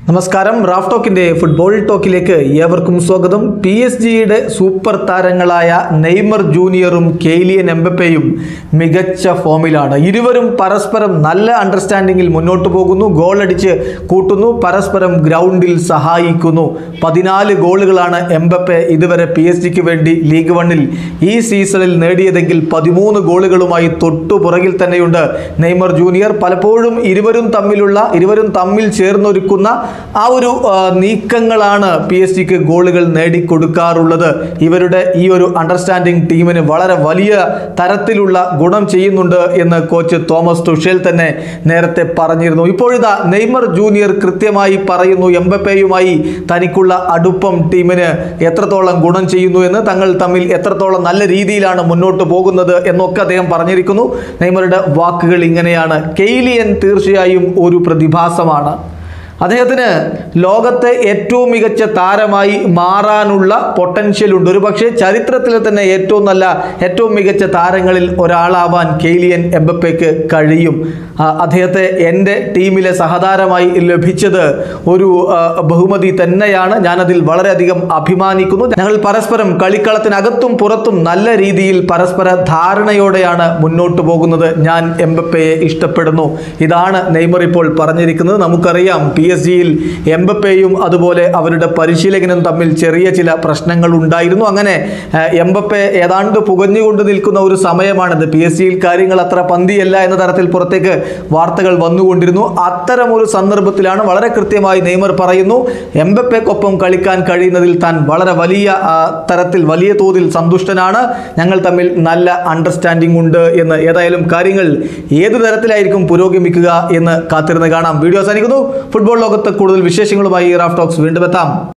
നമസ്കാരം Raf ടോക്കിന്റെ football ടോക്കിലേക്ക് ഏവർക്കും സ്വാഗതം പി എസ് ജിയുടെ സൂപ്പർ താരങ്ങളായ നെയ്മർ ജൂനിയറും കെയ്ലിയൻ എംബപ്പയും മികച്ച ഫോമിലാണ് ഇരുവരും പരസ്പരം നല്ല അണ്ടർസ്റ്റാൻഡിങ്ങിൽ മുന്നോട്ട് പോകുന്നു ഗോൾ അടിച്ച് കൂട്ടുന്നു പരസ്പരം ഗ്രൗണ്ടിൽ സഹായിക്കുന്നു പതിനാല് ഗോളുകളാണ് എംബപ്പെ ഇതുവരെ പി എസ് ജിക്ക് വേണ്ടി ലീഗ് വണ്ണിൽ ഈ സീസണിൽ നേടിയതെങ്കിൽ പതിമൂന്ന് ഗോളുകളുമായി തൊട്ടു പുറകിൽ തന്നെയുണ്ട് നെയ്മർ ജൂനിയർ പലപ്പോഴും ഇരുവരും തമ്മിലുള്ള ഇരുവരും തമ്മിൽ ചേർന്നൊരുക്കുന്ന ആ ഒരു ആ, നീക്കങ്ങളാണ് പി എസ് ജിക്ക് ഗോളുകൾ നേടിക്കൊടുക്കാറുള്ളത് ഇവരുടെ ഈ ഒരു അണ്ടർസ്റ്റാൻഡിംഗ് ടീമിന് വളരെ വലിയ തരത്തിലുള്ള ഗുണം ചെയ്യുന്നുണ്ട് എന്ന് കോച്ച് തോമസ് തുഷേൽ തന്നെ നേരത്തെ പറഞ്ഞിരുന്നു ഇപ്പോഴിതാ നെയ്മർ ജൂനിയർ കൃത്യമായി പറയുന്നു എംബപ്പയുമായി തനിക്കുള്ള അടുപ്പം ടീമിന് എത്രത്തോളം ഗുണം ചെയ്യുന്നു എന്ന് തങ്ങൾ തമ്മിൽ എത്രത്തോളം നല്ല രീതിയിലാണ് മുന്നോട്ട് പോകുന്നത് എന്നൊക്കെ അദ്ദേഹം പറഞ്ഞിരിക്കുന്നു നെയ്മറുടെ വാക്കുകൾ ഇങ്ങനെയാണ് കെയ്ലിയൻ തീർച്ചയായും ഒരു പ്രതിഭാസമാണ് അദ്ദേഹത്തിന് ലോകത്തെ ഏറ്റവും മികച്ച താരമായി മാറാനുള്ള പൊട്ടൻഷ്യൽ ഉണ്ട് ഒരു പക്ഷേ ചരിത്രത്തിലെ തന്നെ ഏറ്റവും നല്ല ഏറ്റവും മികച്ച താരങ്ങളിൽ ഒരാളാവാൻ കെയ്ലിയൻ എംബപ്പയ്ക്ക് കഴിയും ആ, അദ്ദേഹത്തെ എൻ്റെ ടീമിലെ സഹതാരമായി ലഭിച്ചത് ഒരു ആ, ബഹുമതി തന്നെയാണ് ഞാനതിൽ വളരെയധികം അഭിമാനിക്കുന്നു ഞങ്ങൾ പരസ്പരം കളിക്കളത്തിനകത്തും പുറത്തും നല്ല രീതിയിൽ പരസ്പര ധാരണയോടെയാണ് മുന്നോട്ട് പോകുന്നത് ഞാൻ എംബപ്പയെ ഇഷ്ടപ്പെടുന്നു ഇതാണ് നെയ്മർ ഇപ്പോൾ പറഞ്ഞിരിക്കുന്നത് നമുക്കറിയാം പി എസ് ജിയിൽ എംബപ്പയും അതുപോലെ അവരുടെ പരിശീലകനും തമ്മിൽ ചെറിയ ചില പ്രശ്നങ്ങൾ ഉണ്ടായിരുന്നു അങ്ങനെ ആ, എംബപ്പെ ഏതാണ്ട് പുകഞ്ഞുകൊണ്ട് നിൽക്കുന്ന ഒരു സമയമാണിത് പി എസ് ജിയിൽ കാര്യങ്ങൾ അത്ര പന്തിയല്ല എന്ന തരത്തിൽ പുറത്തേക്ക് വാർത്തകൾ വന്നുകൊണ്ടിരുന്നു അത്തരം ഒരു സന്ദർഭത്തിലാണ് വളരെ കൃത്യമായി നെയ്മർ പറയുന്നു എംബപ്പയ്ക്കൊപ്പം കളിക്കാൻ കഴിയുന്നതിൽ താൻ വളരെ വലിയ ആ, തരത്തിൽ വലിയ തോതിൽ സന്തുഷ്ടനാണ് ഞങ്ങൾ തമ്മിൽ നല്ല അണ്ടർസ്റ്റാൻഡിംഗ് ഉണ്ട് എന്ന് ഏതായാലും കാര്യങ്ങൾ ഏത് തരത്തിലായിരിക്കും പുരോഗമിക്കുക എന്ന് കാത്തിരുന്ന് കാണാം വീഡിയോ അവസാനിക്കുന്നു ഫുട്ബോൾ ലോകത്ത് കൂടുതൽ വിശേഷങ്ങളുമായി റാഫ് ടോക്സ് വീണ്ടും എത്താം